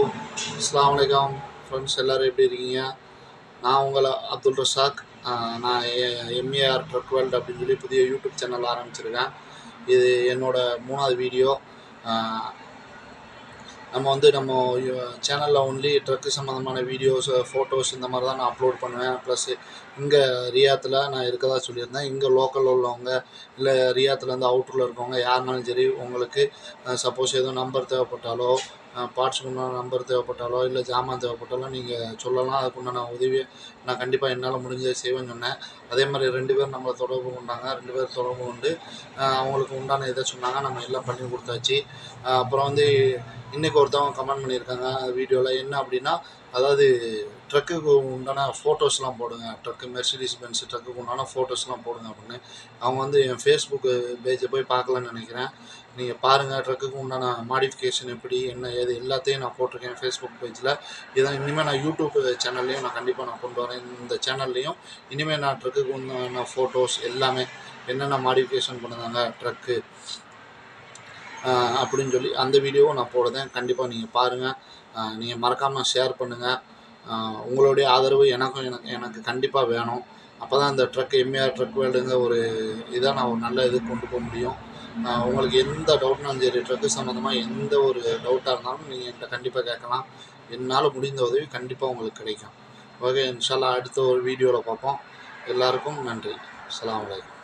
அஸ்ஸலாமு அலைக்கும் ஃப்ரெண்ட்ஸ் எல்லோரும் எப்படி இருக்கீங்க நான் உங்களை அப்துல் ரசாக் ஆஹ் நான் எம்ஏஆர் ட்ரக் வேர்ல்டு அப்படின்னு சொல்லி புதிய யூடியூப் சேனல் ஆரம்பிச்சிருக்கேன் இது என்னோட மூணாவது வீடியோ நம்ம வந்து நம்ம சேனலில் ஒன்லி ட்ரக்கு சம்மந்தமான வீடியோஸ் ஃபோட்டோஸ் இந்த மாதிரி தான் நான் அப்லோட் பண்ணுவேன் ப்ளஸ் இங்கே ரியாத்தில் நான் இருக்கதா சொல்லியிருந்தேன் இங்கே லோக்கலில் உள்ளவங்க இல்லை ரியாத்துலேருந்து அவுட்டரில் இருக்கவங்க யாருனாலும் சரி உங்களுக்கு சப்போஸ் எதுவும் நம்பர் தேவைப்பட்டாலோ பார்ட்ஸுக்கு உண்டான நம்பர் தேவைப்பட்டாலோ இல்லை ஜாமான் தேவைப்பட்டாலோ நீங்கள் சொல்லலாம் அதுக்குண்டான உதவி நான் கண்டிப்பாக என்னால் முடிஞ்சதை செய்வேன்னு சொன்னேன் அதே மாதிரி ரெண்டு பேர் நம்மளை தொடர்பு கொண்டாங்க ரெண்டு பேர் தொடர்பு கொண்டு ஆஹ் அவங்களுக்கு உண்டான இதை சொன்னாங்க நம்ம எல்லாம் பண்ணி கொடுத்தாச்சு ஆஹ் அப்புறம் வந்து இன்றைக்கி ஒருத்தவங்க கமெண்ட் பண்ணியிருக்காங்க வீடியோவில் என்ன அப்படின்னா அதாவது ட்ரக்குக்கு உண்டான ஃபோட்டோஸ்லாம் போடுங்க ட்ரக்கு மெர்சிடிஸ் பென்ஸ் ட்ரக்குக்கு உண்டான ஃபோட்டோஸ்லாம் போடுங்க அப்படின்னு அவங்க வந்து என் ஃபேஸ்புக்கு பேஜை போய் பார்க்கலன்னு நினைக்கிறேன் நீங்கள் பாருங்கள் ட்ரக்குக்கு உண்டான மாடிஃபிகேஷன் எப்படி என்ன ஏது எல்லாத்தையும் நான் போட்டிருக்கேன் ஃபேஸ்புக் பேஜில் இதை இனிமேல் நான் யூடியூப் சேனல்லையும் நான் கண்டிப்பாக நான் கொண்டு வரேன் இந்த சேனல்லையும் இனிமேல் நான் ட்ரக்குக்கு உண்டான ஃபோட்டோஸ் எல்லாமே என்னென்ன மாடிஃபிகேஷன் பண்ணுறாங்க ட்ரக்கு அப்படின்னு சொல்லி அந்த வீடியோவும் நான் போடுறேன் கண்டிப்பாக நீங்கள் பாருங்கள் நீங்கள் மறக்காமல் ஷேர் பண்ணுங்கள் உங்களுடைய ஆதரவு எனக்கும் எனக்கு எனக்கு கண்டிப்பாக வேணும் அப்போ தான் இந்த ட்ரக் எம்ஏஆர் ட்ரக் வேர்ல்டுங்க ஒரு இதாக நான் ஒரு நல்ல இது கொண்டு போக முடியும் ஆஹ் உங்களுக்கு எந்த டவுட்னாலும் சரி ட்ரக்கு சம்மந்தமாக எந்த ஒரு டவுட்டாக இருந்தாலும் நீங்கள் என்கிட்ட கண்டிப்பாக கேட்கலாம் என்னால் முடிந்த உதவி கண்டிப்பாக உங்களுக்கு கிடைக்கும் ஓகே இன்ஷால்லா அடுத்த ஒரு வீடியோவில் பார்ப்போம் எல்லாருக்கும் நன்றி அஸ்ஸலாமு அலைக்கும்